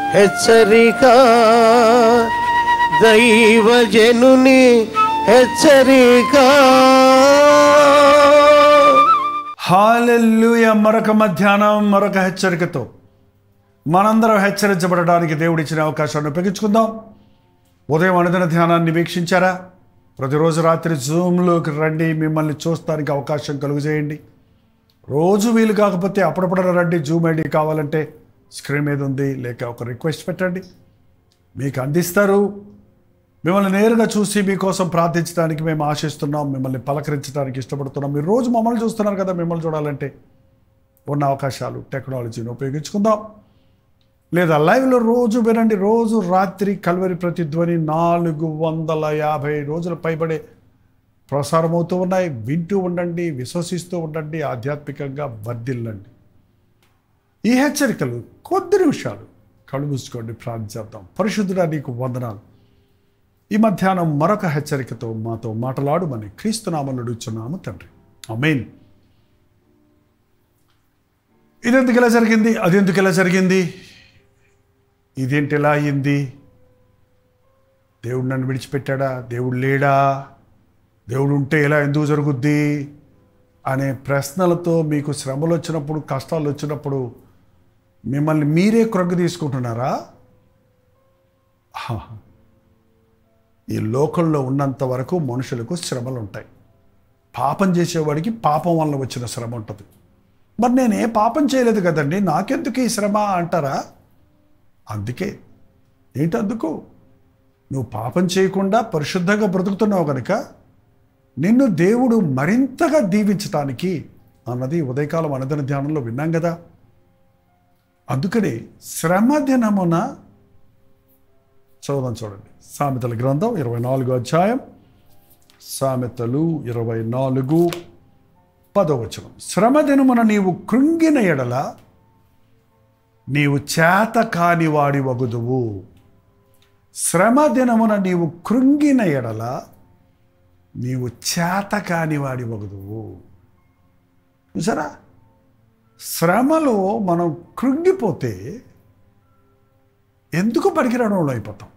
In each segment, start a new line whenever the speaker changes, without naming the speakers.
హెచ్చరిక దైవజనుని హెచ్చరిక
హాలెల్లుయ మరొక మధ్యాహ్నం మరొక హెచ్చరికతో మనందరం హెచ్చరించబడడానికి దేవుడిచ్చిన అవకాశాన్ని ఉపయోగించుకుందాం ఉదయం అనుదిన ధ్యానాన్ని వీక్షించారా ప్రతిరోజు రాత్రి జూమ్లోకి రండి మిమ్మల్ని చూస్తానికి అవకాశం కలుగజేయండి రోజు వీలు కాకపోతే అప్పుడప్పుడు రండి జూమ్ ఐడి కావాలంటే స్క్రీన్ మీద ఉంది లేక ఒక రిక్వెస్ట్ పెట్టండి మీకు అందిస్తారు మిమ్మల్ని నేరుగా చూసి మీకోసం ప్రార్థించడానికి మేము ఆశిస్తున్నాం మిమ్మల్ని పలకరించడానికి ఇష్టపడుతున్నాం మీరు రోజు మమ్మల్ని చూస్తున్నారు కదా మిమ్మల్ని చూడాలంటే ఉన్న అవకాశాలు టెక్నాలజీని ఉపయోగించుకుందాం లేదా లైవ్లో రోజు వినండి రోజు రాత్రి కల్వరి ప్రతిధ్వని నాలుగు వందల యాభై రోజుల పైబడే ప్రసారం అవుతూ ఉన్నాయి వింటూ ఉండండి విశ్వసిస్తూ ఉండండి ఆధ్యాత్మికంగా వర్ధిల్లండి ఈ హెచ్చరికలు కొద్ది నిమిషాలు కళ్ళు మూసుకోండి ప్రార్థించేద్దాం పరిశుద్ధుడా నీకు వందనాలు ఈ మధ్యాహ్నం మరొక హెచ్చరికతో మాతో మాట్లాడుమని క్రీస్తునామలు అడుగుచున్నాము తండ్రి అమేన్ ఇదెందుకు ఇలా జరిగింది అదెందుకు ఇలా జరిగింది ఇదేంటి ఎలా అయింది దేవుడు నన్ను విడిచిపెట్టాడా దేవుడు లేడా దేవుడు ఉంటే ఎలా ఎందుకు జరుగుద్ది అనే ప్రశ్నలతో మీకు శ్రమలు వచ్చినప్పుడు కష్టాలు వచ్చినప్పుడు మిమ్మల్ని మీరే క్రొగ్గు తీసుకుంటున్నారా ఆహా. ఈ లోకంలో ఉన్నంత వరకు మనుషులకు శ్రమలు ఉంటాయి పాపం చేసేవాడికి పాపం వల్ల వచ్చిన శ్రమ ఉంటుంది మరి నేను ఏ పాపం చేయలేదు కదండి నాకెందుకు ఈ శ్రమ అంటారా అందుకే ఏంటి అందుకు నువ్వు పాపం చేయకుండా పరిశుద్ధంగా బ్రతుకుతున్నావు కనుక నిన్ను దేవుడు మరింతగా దీవించటానికి అన్నది ఉదయకాలం అనదన ధ్యానంలో విన్నాం కదా అందుకని శ్రమ దినమున చదువుదాం చూడండి సామెతల గ్రంథం ఇరవై నాలుగు అధ్యాయం సామెతలు ఇరవై నాలుగు పదవచనం శ్రమ దినమున నీవు కృంగిన ఎడల నీవు చేత కాని వాడి వగుదువు శ్రమ దినమున నీవు కృంగిన ఎడల నీవు చేత కాని వాడి వగుదువు చూసారా శ్రమలో మనం కృంగిపోతే ఎందుకు పనికిరాడంలో అయిపోతాం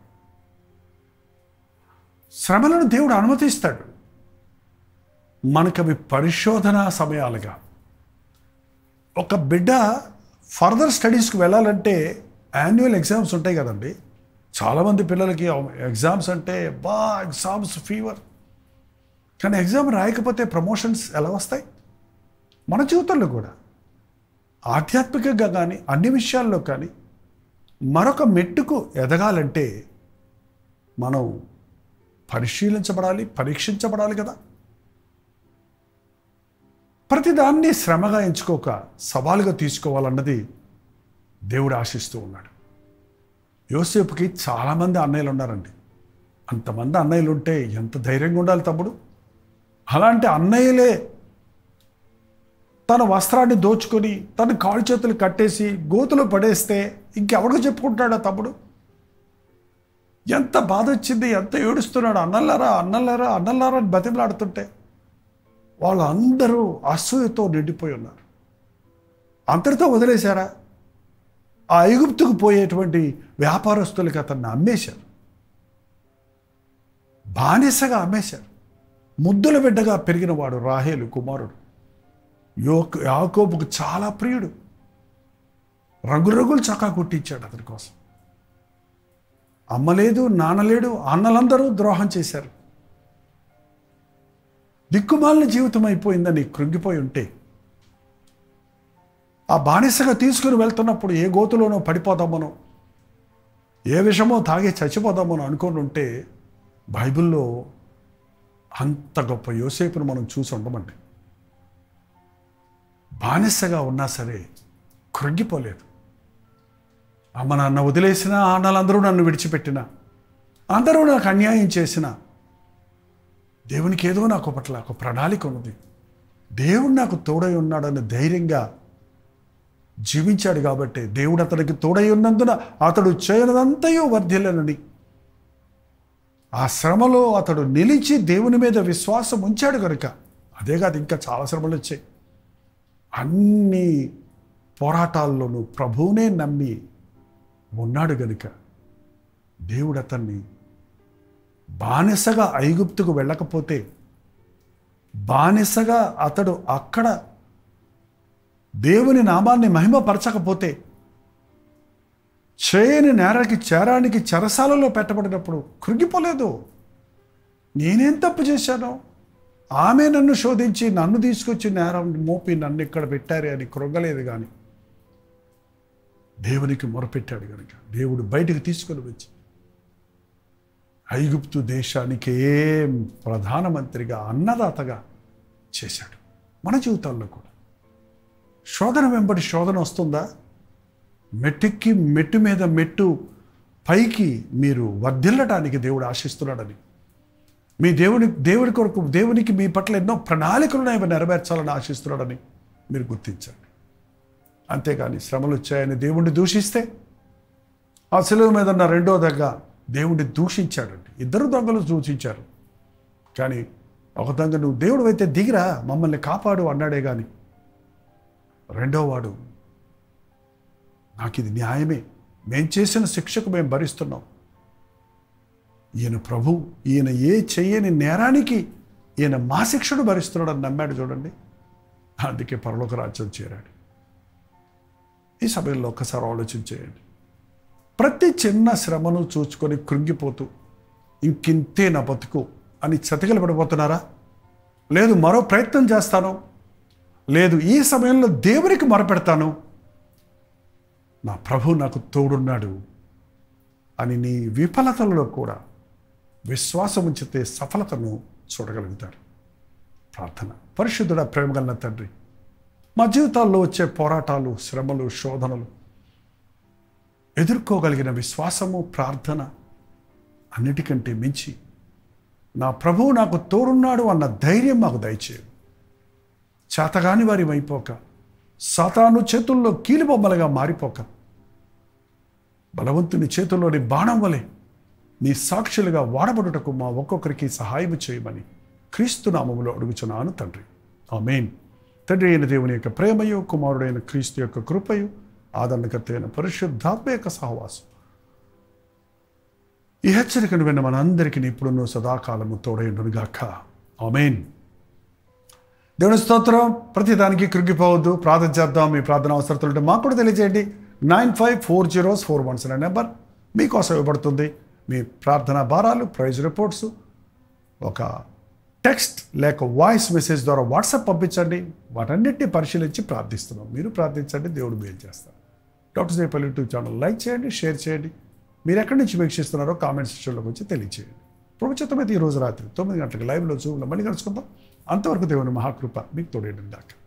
శ్రమలను దేవుడు అనుమతిస్తాడు మనకవి పరిశోధనా సమయాలుగా ఒక బిడ్డ ఫర్దర్ స్టడీస్కి వెళ్ళాలంటే యాన్యువల్ ఎగ్జామ్స్ ఉంటాయి కదండి చాలామంది పిల్లలకి ఎగ్జామ్స్ అంటే బా ఎగ్జామ్స్ ఫీవర్ కానీ ఎగ్జామ్ రాయకపోతే ప్రమోషన్స్ ఎలా వస్తాయి మన జీవితంలో కూడా ఆధ్యాత్మికంగా కానీ అన్ని విషయాల్లో కానీ మరొక మెట్టుకు ఎదగాలంటే మనం పరిశీలించబడాలి పరీక్షించబడాలి కదా ప్రతిదాన్ని శ్రమగా ఎంచుకోక సవాలుగా తీసుకోవాలన్నది దేవుడు ఆశిస్తూ ఉన్నాడు యోసేపుకి చాలామంది అన్నయ్యలు ఉన్నారండి అంతమంది అన్నయ్యలు ఉంటే ఎంత ధైర్యంగా ఉండాలి తమ్ముడు అలాంటి అన్నయ్యలే తన వస్త్రాన్ని దోచుకొని తన కాళ్ళు చేతులు కట్టేసి గోతులో పడేస్తే ఇంకెవడికి చెప్పుకుంటాడా తమ్ముడు ఎంత బాధ వచ్చింది ఎంత ఏడుస్తున్నాడు అన్నల్లారా అన్నల్లారా అన్నల్లారా అని బతిమలాడుతుంటే వాళ్ళందరూ అసూయతో నిండిపోయి ఉన్నారు అంతటితో వదిలేశారా ఆ ఐగుప్తుకు పోయేటువంటి వ్యాపారస్తులకి అతన్ని అమ్మేశారు బానిసగా అమ్మేశారు ముద్దుల బిడ్డగా పెరిగిన వాడు రాహేలు కుమారుడు యోక్ యాకోబుకు చాలా ప్రియుడు రంగురంగులు చక్కా కొట్టించాడు అతని కోసం అమ్మలేదు నాన్నలేడు అన్నలందరూ ద్రోహం చేశారు దిక్కుమాలిన జీవితం అయిపోయిందని కృంగిపోయి ఉంటే ఆ బానిసగా తీసుకుని వెళ్తున్నప్పుడు ఏ గోతులోనో పడిపోదామనో ఏ విషమో తాగి చచ్చిపోదామనో అనుకొని ఉంటే బైబిల్లో అంత గొప్ప యోసేపును మనం చూసి ఉండమండి బానిసగా ఉన్నా సరే కృంగిపోలేదు అమ్మ నాన్న వదిలేసిన అన్నలందరూ నన్ను విడిచిపెట్టిన అందరూ నాకు అన్యాయం చేసిన దేవునికి ఏదో నాకు పట్ల ఒక ప్రణాళిక ఉన్నది దేవుడు నాకు తోడై ఉన్నాడని ధైర్యంగా జీవించాడు కాబట్టి దేవుడు అతనికి తోడై ఉన్నందున అతడు చేయనదంతయో వర్ధిల్లనని ఆ శ్రమలో అతడు నిలిచి దేవుని మీద విశ్వాసం ఉంచాడు కనుక అదే కాదు ఇంకా చాలా శ్రమలు వచ్చాయి అన్ని పోరాటాల్లోనూ ప్రభువునే నమ్మి ఉన్నాడు గనుక దేవుడు అతన్ని బానిసగా ఐగుప్తుకు వెళ్ళకపోతే బానిసగా అతడు అక్కడ దేవుని నామాన్ని మహిమపరచకపోతే చేయని నేరకి చేరానికి చెరసాలలో పెట్టబడినప్పుడు కృంగిపోలేదు నేనేం తప్పు చేశాను ఆమె నన్ను శోధించి నన్ను తీసుకొచ్చి నేరం మోపి నన్ను ఇక్కడ పెట్టారు అని కృంగలేదు కానీ దేవునికి మొరపెట్టాడు కనుక దేవుడు బయటికి తీసుకొని వచ్చి ఐగుప్తు దేశానికి ఏం ప్రధానమంత్రిగా అన్నదాతగా చేశాడు మన జీవితాల్లో కూడా శోధన వెంబడి శోధన వస్తుందా మెట్టుకి మెట్టు మీద మెట్టు పైకి మీరు వర్ధిల్లటానికి దేవుడు ఆశిస్తున్నాడని మీ దేవుని దేవుడి కొరకు దేవునికి మీ పట్ల ఎన్నో ప్రణాళికలను ఆయన నెరవేర్చాలని ఆశిస్తున్నాడని మీరు గుర్తించండి అంతేగాని శ్రమలు వచ్చాయని దేవుణ్ణి దూషిస్తే ఆ సెలవు మీద ఉన్న రెండో దగ్గర దేవుణ్ణి దూషించాడండి ఇద్దరు దొంగలు దూషించారు కానీ ఒక దొంగ నువ్వు దేవుడు అయితే దిగిరా మమ్మల్ని కాపాడు అన్నాడే కానీ రెండో వాడు నాకు ఇది న్యాయమే మేం చేసిన శిక్షకు మేము భరిస్తున్నాం ఈయన ప్రభు ఈయన ఏ చెయ్యని నేరానికి ఈయన మా శిక్షను భరిస్తున్నాడు అని నమ్మాడు చూడండి అందుకే పరలోక రాజ్యం చేరాడు ఈ సమయంలో ఒక్కసారి ఆలోచన చేయండి ప్రతి చిన్న శ్రమను చూచుకొని కృంగిపోతూ ఇంకింతే నా బతుకు అని చతికిల పడిపోతున్నారా లేదు మరో ప్రయత్నం చేస్తాను లేదు ఈ సమయంలో దేవునికి మొరపెడతాను నా ప్రభు నాకు తోడున్నాడు అని నీ విఫలతలలో కూడా విశ్వాసం ఉంచితే సఫలతను చూడగలుగుతారు ప్రార్థన పరిశుద్ధుడ ప్రేమగల తండ్రి మా జీవితాల్లో వచ్చే పోరాటాలు శ్రమలు శోధనలు ఎదుర్కోగలిగిన విశ్వాసము ప్రార్థన అన్నిటికంటే మించి నా ప్రభువు నాకు తోడున్నాడు అన్న ధైర్యం మాకు దయచేయు చేతగాని వారి అయిపోక సాతాను చేతుల్లో కీలుబొమ్మలుగా మారిపోక బలవంతుని చేతుల్లోని బాణం వలె నీ సాక్షులుగా వాడబడుటకు మా ఒక్కొక్కరికి సహాయం చేయమని క్రీస్తు నామములో అడుగుచున్నాను తండ్రి ఆమెన్ తండ్రి అయిన దేవుని యొక్క ప్రేమయు కుమారుడైన క్రీస్తు యొక్క కృపయు ఆదరణకర్త అయిన పరిశుద్ధాత్మ యొక్క సహవాసం ఈ హెచ్చరికను విన్న మనందరికీ ఇప్పుడున్న సదాకాలము తోడైండునుగాక ఆమెన్ దేవుని స్తోత్రం ప్రతి దానికి కృంగిపోవద్దు ప్రార్థన చేద్దాం మీ ప్రార్థన అవసరతలు ఉంటే మాకు కూడా తెలియజేయండి nine five four zeros four ones అనే నెంబర్ మీకోసం ఇవ్వబడుతుంది మీ ప్రార్థన భారాలు ప్రైజ్ రిపోర్ట్స్ ఒక టెక్స్ట్ లేక వాయిస్ మెసేజ్ ద్వారా వాట్సాప్ పంపించండి వాటన్నిటిని పరిశీలించి ప్రార్థిస్తున్నాం మీరు ప్రార్థించండి దేవుడు మేలు చేస్తారు doctor Jayapalli YouTube channel like చేయండి షేర్ చేయండి మీరు ఎక్కడి నుంచి వీక్షిస్తున్నారో కామెంట్ సెక్షన్లోకి వచ్చి తెలియచేయండి ప్రభుత్వమైతే ఈ రోజు రాత్రి తొమ్మిది గంటలకు లైవ్లో జూమ్లో మళ్ళీ కలుసుకుందాం అంతవరకు దేవుని మహాకృప మీకు తోడేయడం దాకా